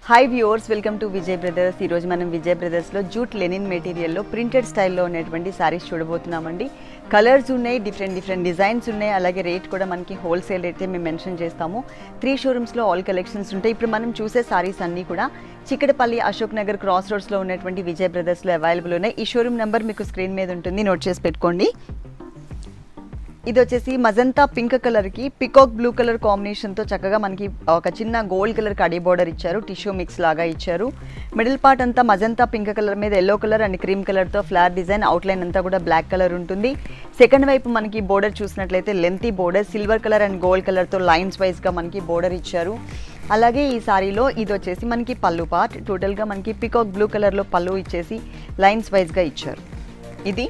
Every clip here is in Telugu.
hi viewers welcome to Vijay brothers ఈరోజు మనం విజయ్ బ్రదర్స్లో జూట్ లెనిన్ మెటీరియల్లో ప్రింటెడ్ స్టైల్లో ఉన్నటువంటి శారీస్ చూడబోతున్నామండి కలర్స్ ఉన్నాయి డిఫరెంట్ డిఫరెంట్ డిజైన్స్ ఉన్నాయి అలాగే రేట్ కూడా మనకి హోల్సేల్ రేట్ మేము మెన్షన్ చేస్తాము త్రీ షోరూమ్స్లో ఆల్ కలెక్షన్స్ ఉంటాయి ఇప్పుడు మనం చూసే సారీస్ అన్నీ కూడా చిక్కడపల్లి అశోక్ నగర్ క్రాస్ రోడ్స్లో ఉన్నటువంటి విజయ్ బ్రదర్స్లో అవైలబుల్ ఉన్నాయి ఈ షోరూమ్ నెంబర్ మీకు స్క్రీన్ మీద ఉంటుంది నోట్ చేసి పెట్టుకోండి ఇది వచ్చేసి మజంతా పింక్ కలర్కి పికాక్ బ్లూ కలర్ కాంబినేషన్తో చక్కగా మనకి ఒక చిన్న గోల్డ్ కలర్ కడీ బోర్డర్ ఇచ్చారు టిష్యూ మిక్స్ లాగా ఇచ్చారు మిడిల్ పార్ట్ అంతా మజంతా పింక్ కలర్ మీద ఎల్లో కలర్ అండ్ క్రీమ్ కలర్తో ఫ్లవర్ డిజైన్ అవుట్లైన్ అంతా కూడా బ్లాక్ కలర్ ఉంటుంది సెకండ్ వైపు మనకి బోర్డర్ చూసినట్లయితే lengthy border silver colour and gold కలర్తో లైన్స్ వైజ్గా మనకి బోర్డర్ ఇచ్చారు అలాగే ఈ సారీలో ఇది వచ్చేసి మనకి పళ్ళు పార్ట్ టోటల్గా మనకి పికాక్ బ్లూ కలర్లో పళ్ళు ఇచ్చేసి లైన్స్ వైజ్గా ఇచ్చారు ఇది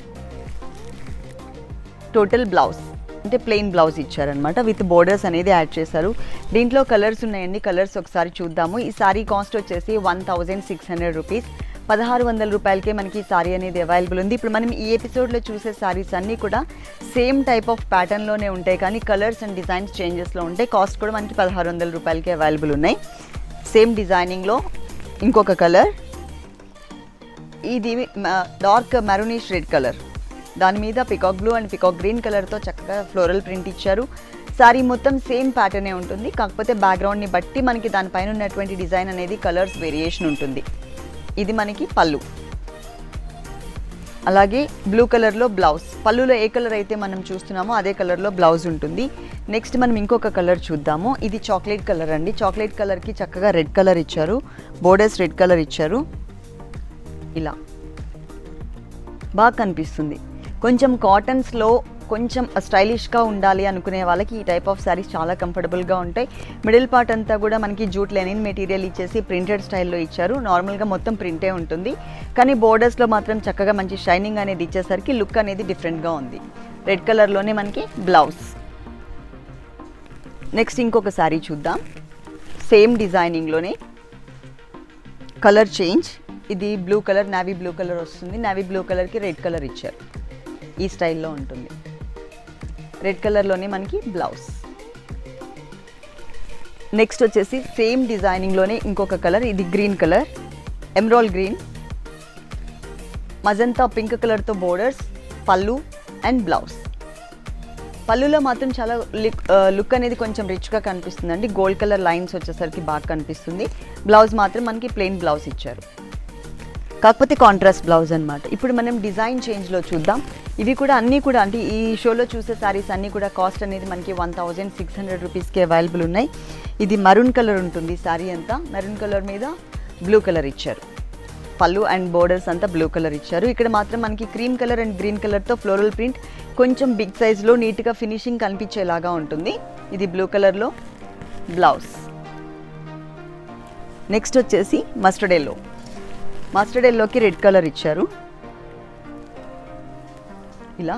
టోటల్ బ్లౌజ్ అంటే ప్లెయిన్ బ్లౌజ్ ఇచ్చారనమాట విత్ బోర్డర్స్ అనేది యాడ్ చేశారు దీంట్లో కలర్స్ ఉన్నాయండి కలర్స్ ఒకసారి చూద్దాము ఈ సారీ కాస్ట్ వచ్చేసి one thousand six hundred rupees పదహారు వందల రూపాయలకే మనకి ఈ సారీ అనేది అవైలబుల్ ఉంది ఇప్పుడు మనం ఈ ఎపిసోడ్లో చూసే సారీస్ అన్నీ కూడా సేమ్ టైప్ ఆఫ్ ప్యాటర్న్లోనే ఉంటాయి కానీ కలర్స్ అండ్ డిజైన్స్ చేంజెస్లో ఉంటాయి కాస్ట్ కూడా మనకి పదహారు వందల రూపాయలకే అవైలబుల్ ఉన్నాయి సేమ్ డిజైనింగ్లో ఇంకొక కలర్ ఇది డార్క్ మెరూనిష్ రెడ్ కలర్ దాని మీద peacock blue and peacock green కలర్తో చక్కగా ఫ్లోరల్ ప్రింట్ ఇచ్చారు సారీ మొత్తం సేమ్ ప్యాటర్నే ఉంటుంది కాకపోతే బ్యాక్గ్రౌండ్ని బట్టి మనకి దానిపైన ఉన్నటువంటి డిజైన్ అనేది కలర్స్ వేరియేషన్ ఉంటుంది ఇది మనకి పళ్ళు అలాగే బ్లూ కలర్లో బ్లౌజ్ పళ్ళులో ఏ కలర్ అయితే మనం చూస్తున్నామో అదే కలర్లో బ్లౌజ్ ఉంటుంది నెక్స్ట్ మనం ఇంకొక కలర్ చూద్దాము ఇది చాక్లెట్ కలర్ అండి చాక్లెట్ కలర్కి చక్కగా రెడ్ కలర్ ఇచ్చారు బోర్డర్స్ రెడ్ కలర్ ఇచ్చారు ఇలా బాగా కనిపిస్తుంది కొంచెం కాటన్స్లో కొంచెం స్టైలిష్గా ఉండాలి అనుకునే వాళ్ళకి ఈ టైప్ ఆఫ్ శారీస్ చాలా కంఫర్టబుల్గా ఉంటాయి మిడిల్ పార్ట్ అంతా కూడా మనకి జూట్ లెనిన్ మెటీరియల్ ఇచ్చేసి ప్రింటెడ్ స్టైల్లో ఇచ్చారు నార్మల్గా మొత్తం ప్రింటే ఉంటుంది కానీ బోర్డర్స్లో మాత్రం చక్కగా మంచి షైనింగ్ అనేది ఇచ్చేసరికి లుక్ అనేది డిఫరెంట్గా ఉంది రెడ్ కలర్లోనే మనకి బ్లౌజ్ నెక్స్ట్ ఇంకొక శారీ చూద్దాం సేమ్ డిజైనింగ్లోనే కలర్ చేంజ్ ఇది blue colour navy blue colour వస్తుంది నావీ బ్లూ కలర్కి రెడ్ కలర్ ఇచ్చారు ఈ స్టైల్లో ఉంటుంది రెడ్ కలర్లోనే మనకి బ్లౌజ్ నెక్స్ట్ వచ్చేసి సేమ్ డిజైనింగ్లోనే ఇంకొక కలర్ ఇది green colour emerald green magenta pink కలర్తో బోర్డర్స్ పళ్ళు అండ్ బ్లౌజ్ పళ్ళులో మాత్రం చాలా లుక్ లుక్ అనేది కొంచెం రిచ్గా కనిపిస్తుంది అండి గోల్డ్ కలర్ లైన్స్ వచ్చేసరికి బాగా కనిపిస్తుంది బ్లౌజ్ మాత్రం మనకి ప్లెయిన్ బ్లౌజ్ ఇచ్చారు కాకపోతే కాంట్రాస్ట్ బ్లౌజ్ అనమాట ఇప్పుడు మనం డిజైన్ చేంజ్లో చూద్దాం ఇవి కూడా అన్నీ కూడా అంటే ఈ షోలో చూసే శారీస్ అన్నీ కూడా కాస్ట్ అనేది మనకి వన్ థౌజండ్ సిక్స్ హండ్రెడ్ రూపీస్కి అవైలబుల్ ఉన్నాయి ఇది మరూన్ కలర్ ఉంటుంది శారీ అంతా మెరూన్ కలర్ మీద బ్లూ కలర్ ఇచ్చారు పళ్ళు అండ్ బోర్డర్స్ అంతా బ్లూ కలర్ ఇచ్చారు ఇక్కడ మాత్రం మనకి క్రీమ్ కలర్ అండ్ గ్రీన్ కలర్తో ఫ్లోరల్ ప్రింట్ కొంచెం బిగ్ సైజ్లో నీట్గా ఫినిషింగ్ కనిపించేలాగా ఉంటుంది ఇది బ్లూ కలర్లో బ్లౌజ్ నెక్స్ట్ వచ్చేసి మస్టర్డ్ ఎల్లో మస్టర్డ్ ఎల్లోకి రెడ్ కలర్ ఇచ్చారు ఇలా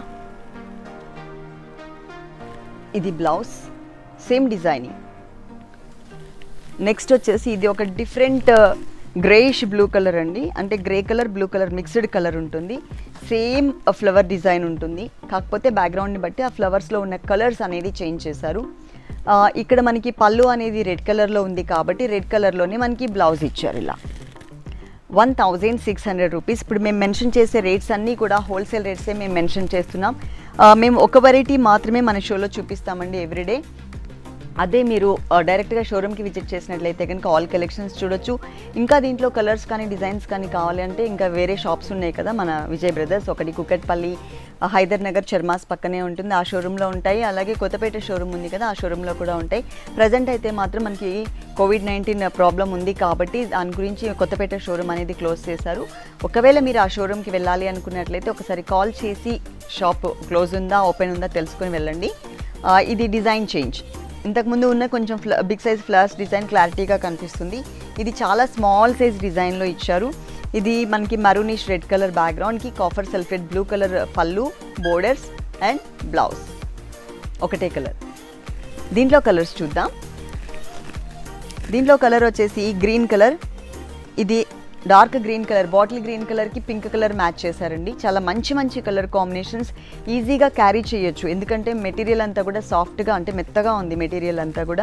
ఇది బ్లౌజ్ సేమ్ డిజైనింగ్ నెక్స్ట్ వచ్చేసి ఇది ఒక డిఫరెంట్ గ్రేయిష్ బ్లూ కలర్ అండి అంటే grey colour blue colour mixed colour ఉంటుంది సేమ్ ఫ్లవర్ డిజైన్ ఉంటుంది కాకపోతే బ్యాక్గ్రౌండ్ని బట్టి ఆ ఫ్లవర్స్లో ఉన్న కలర్స్ అనేది చేంజ్ చేశారు ఆ, ఇక్కడ మనకి పళ్ళు అనేది రెడ్ కలర్లో ఉంది కాబట్టి రెడ్ కలర్లోనే మనకి బ్లౌజ్ ఇచ్చారు ఇలా one thousand six hundred rupees ఇప్పుడు మేము మెన్షన్ చేసే రేట్స్ అన్నీ కూడా హోల్సేల్ రేట్సే మేము మెన్షన్ చేస్తున్నాం ఆ, మేము ఒక వెరైటీ మాత్రమే మన షోలో చూపిస్తామండి ఎవ్రీడే అదే మీరు ఆ, డైరెక్ట్గా షోరూమ్కి విజిట్ చేసినట్లయితే కనుక ఆల్ కలెక్షన్స్ చూడొచ్చు ఇంకా దీంట్లో కలర్స్ కానీ డిజైన్స్ కానీ కావాలి అంటే ఇంకా వేరే షాప్స్ ఉన్నాయి కదా మన విజయ్ బ్రదర్స్ ఒకటి కుకట్పల్లి ఆ, హైదర్ నగర్ చర్మాస్ పక్కనే ఉంటుంది ఆ షోరూంలో ఉంటాయి అలాగే కొత్తపేట షోరూమ్ ఉంది కదా ఆ షోరూంలో కూడా ఉంటాయి ప్రజెంట్ అయితే మాత్రం మనకి కోవిడ్ నైన్టీన్ ప్రాబ్లం ఉంది కాబట్టి దాని గురించి కొత్తపేట షోరూమ్ అనేది క్లోజ్ చేశారు ఒకవేళ మీరు ఆ షోరూమ్కి వెళ్ళాలి అనుకున్నట్లయితే ఒకసారి కాల్ చేసి షాప్ క్లోజ్ ఉందా ఓపెన్ ఉందా తెలుసుకొని వెళ్ళండి ఆ, ఇది డిజైన్ చేంజ్ ఇంతకుముందు ఉన్న కొంచెం ఫ్ల బిగ్ సైజ్ ఫ్లవర్స్ డిజైన్ క్లారిటీగా కనిపిస్తుంది ఇది చాలా స్మాల్ సైజ్ డిజైన్లో ఇచ్చారు ఇది మనకి మరూనిష్ రెడ్ కలర్ బ్యాక్గ్రౌండ్కి కాఫర్ సల్ఫేట్ బ్లూ కలర్ పళ్ళు బోర్డర్స్ అండ్ బ్లౌజ్ ఒకటే కలర్ దీంట్లో కలర్స్ చూద్దాం దీంట్లో కలర్ వచ్చేసి గ్రీన్ కలర్ ఇది dark green colour bottle green కలర్కి పింక్ కలర్ మ్యాచ్ చేశారండి చాలా మంచి మంచి కలర్ కాంబినేషన్స్ ఈజీగా క్యారీ చేయొచ్చు ఎందుకంటే మెటీరియల్ అంతా కూడా సాఫ్ట్గా అంటే మెత్తగా ఉంది మెటీరియల్ అంతా కూడా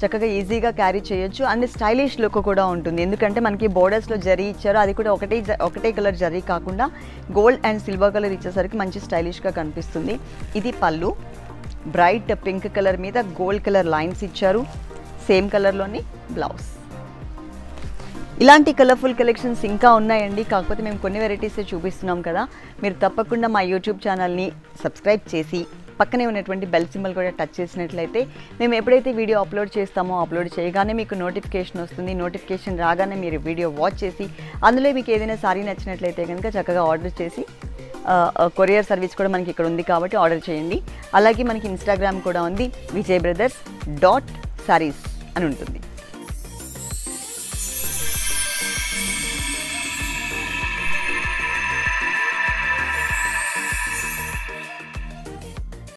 చక్కగా ఈజీగా క్యారీ చేయొచ్చు అండ్ స్టైలిష్ లుక్ కూడా ఉంటుంది ఎందుకంటే మనకి బోర్డర్స్లో జరీ ఇచ్చారు అది కూడా ఒకటే జ- ఒకటే కలర్ జరీ కాకుండా గోల్డ్ అండ్ సిల్వర్ కలర్ ఇచ్చేసరికి మంచి స్టైలిష్గా కనిపిస్తుంది ఇది పళ్ళు బ్రైట్ పింక్ కలర్ మీద గోల్డ్ కలర్ లైన్స్ ఇచ్చారు సేమ్ కలర్లోని బ్లౌజ్ ఇలాంటి కలర్ఫుల్ కలెక్షన్స్ ఇంకా ఉన్నాయండి కాకపోతే మేము కొన్ని వెరైటీసే చూపిస్తున్నాం కదా మీరు తప్పకుండా మా యూట్యూబ్ ఛానల్ని సబ్స్క్రైబ్ చేసి పక్కనే ఉన్నటువంటి బెల్ సింబల్ కూడా టచ్ చేసినట్లయితే మేము ఎప్పుడైతే వీడియో అప్లోడ్ చేస్తామో అప్లోడ్ చేయగానే మీకు నోటిఫికేషన్ వస్తుంది నోటిఫికేషన్ రాగానే మీరు వీడియో వాచ్ చేసి అందులో మీకు ఏదైనా సారీ నచ్చినట్లయితే కనుక చక్కగా ఆర్డర్ చేసి కొరియర్ సర్వీస్ కూడా మనకి ఇక్కడ ఉంది కాబట్టి ఆర్డర్ చేయండి అలాగే మనకి ఇన్స్టాగ్రామ్ కూడా ఉంది విజయ్ బ్రదర్స్ డాట్ సారీస్ అని ఉంటుంది